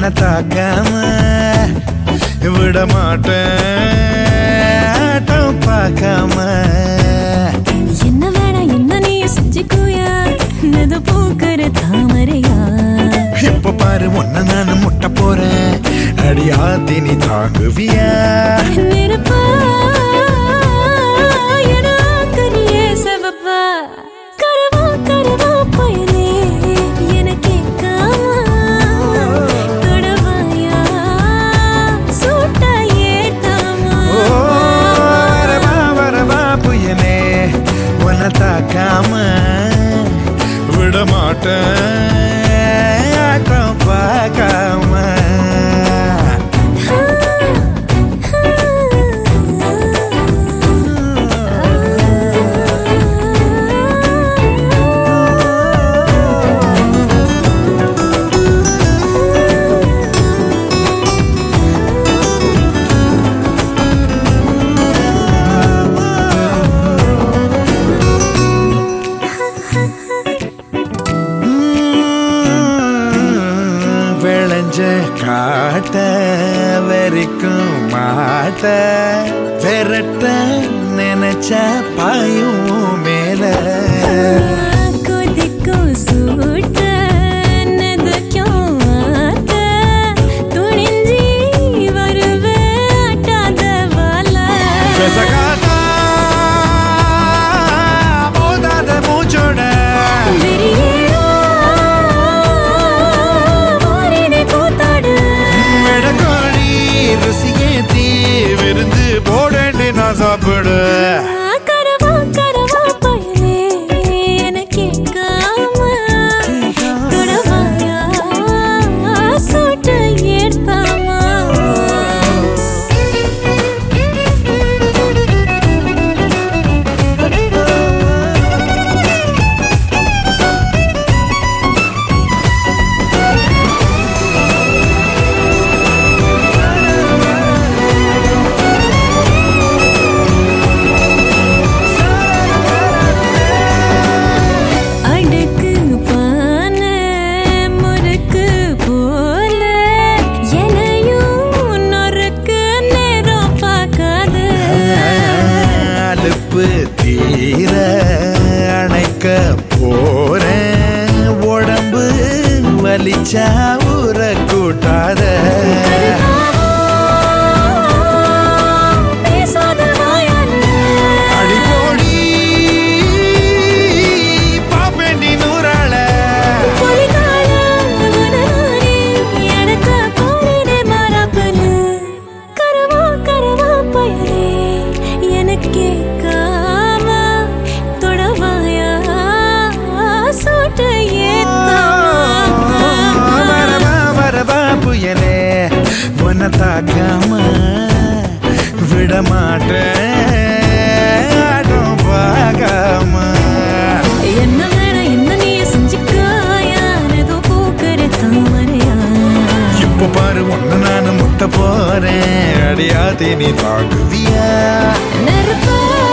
உன்னை தாக்காம விட மாட்டேன் ஆட்டம் பார்க்காம என்ன வேணா என்ன நீ செஞ்சுக்கோயா நது பூக்கிற தாமரையா இப்ப பாரு உன்னை நான் முட்ட போறேன் அடியாத்தி நீ தாங்குவியா நெருப்பா என ஆக்கறியே செவப்பா கரவா கரவா பயலே என கேட்காம தொடவாயா சூட்ட ஏத்தாமா ஓ வரவா வரவா புயலே உன்னை தாக்காம விட மாட்டேன் ஆட்டம் பார்க்காம உம், விளைஞ்ச காட்ட வரைக்கும் மாட்ட விரட்ட நினைச்ச பாயும் மேல கொதிக்கும் சூட்ட நெதுக்கும் ஆத்த துணிஞ்சி வருவே ஆட்டாத வாழ பெசகாதா, மோதாத மூச்சோட விடக்கோழி ருசியேத்தி விருந்து போடேண்டி நான் சாப்பிடு அடுக்கு பான முறுக்கு போல எனையும் நொறுக்கு நேரம் பார்க்காத அலுப்பு தீர அணைக்க போறேன் உடம்பு வலிச்சா ஊற கூட்டாத பேசாத வாயால அடிப்போடி பாப்பேண்டி நூறாள பொலிகால உனரானே எனக்கு போரினே மாறாப்பனு கரவா கரவா பயலே எனக்கே காம தொடவாயா சூட்ட ஏத்தாமா வரவா வரவா புயலே உன்னை தாக்காம விட மாட்டேன் ஆட்டம் பார்க்காம என்ன வேணா என்ன நீ செஞ்சுக்காயா ஏதோ பூக்கிற தாமரையா இப்ப பாரு ஒண்ணு நானு முட்ட போறேன் அடியாத்தி நீ தாக்குவியா நெருப்பா